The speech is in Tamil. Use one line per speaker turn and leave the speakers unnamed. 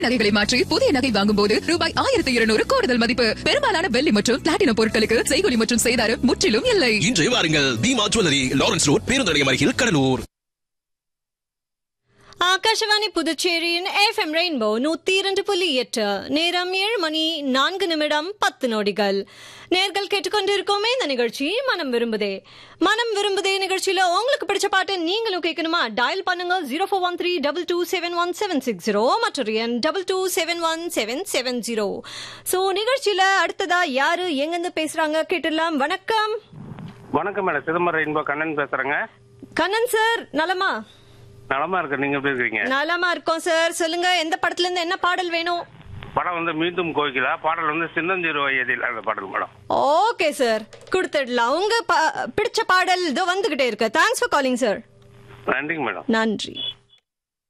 நகைகளை மாற்றி புதிய நகை வாங்கும் போது ரூபாய் ஆயிரத்தி இருநூறு கூடுதல் மதிப்பு பெரும்பாலான வெள்ளி மற்றும் பிளாட்டினம் பொருட்களுக்கு செய்கொலி மற்றும் செய்தாரம் முற்றிலும் இல்லை
இன்று வாருங்கள் தீமா ஜுவல்லரி லாரன்ஸ் ரோட் பேருந்து நிலையம் அருகில் கடலூர்
ஆகாஷவாணி புதுச்சேரியின் எஃப்எம் ரெயின்போ நூத்தி இரண்டு புள்ளி எட்டு நேரம் ஏழு மணி நான்கு நிமிடம் பத்து நொடிகள் நேர்கள் கேட்டுக்கொண்டிருக்கோமே இந்த நிகழ்ச்சி மனம் விரும்புதே மனம் விரும்புதே நிகழ்ச்சியில உங்களுக்கு பிடிச்ச பாட்டு நீங்களும் கேட்கணுமா டயல் பண்ணுங்க zero four one three double two seven one seven six zero மற்றொரு எண் double two seven one seven seven zero so நிகழ்ச்சியில அடுத்ததா யாரு எங்கிருந்து பேசுறாங்க கேட்டுடலாம் வணக்கம்
வணக்கம் மேடம் சிதம்பரம் ரெயின்போ கண்ணன் பேசுறேங்க
கண்ணன் சார் நலமா
நலமா இருக்கு நீங்க எப்படி இருக்கீங்க
நலமா இருக்கோம் சார் சொல்லுங்க எந்த படத்துல இருந்து என்ன பாடல் வேணும்
படம் வந்து மீண்டும் கோகிலா பாடல் வந்து சின்னஞ்சிறு வயதில் அந்த பாடல் மேடம்
ஓகே சார் கொடுத்துடலாம் உங்க ப- பிடிச்ச பாடல் இதோ வந்துகிட்டே இருக்கு தேங்க்ஸ் ஃபார் காலிங் சார்
நன்றிங்க மேடம்
நன்றி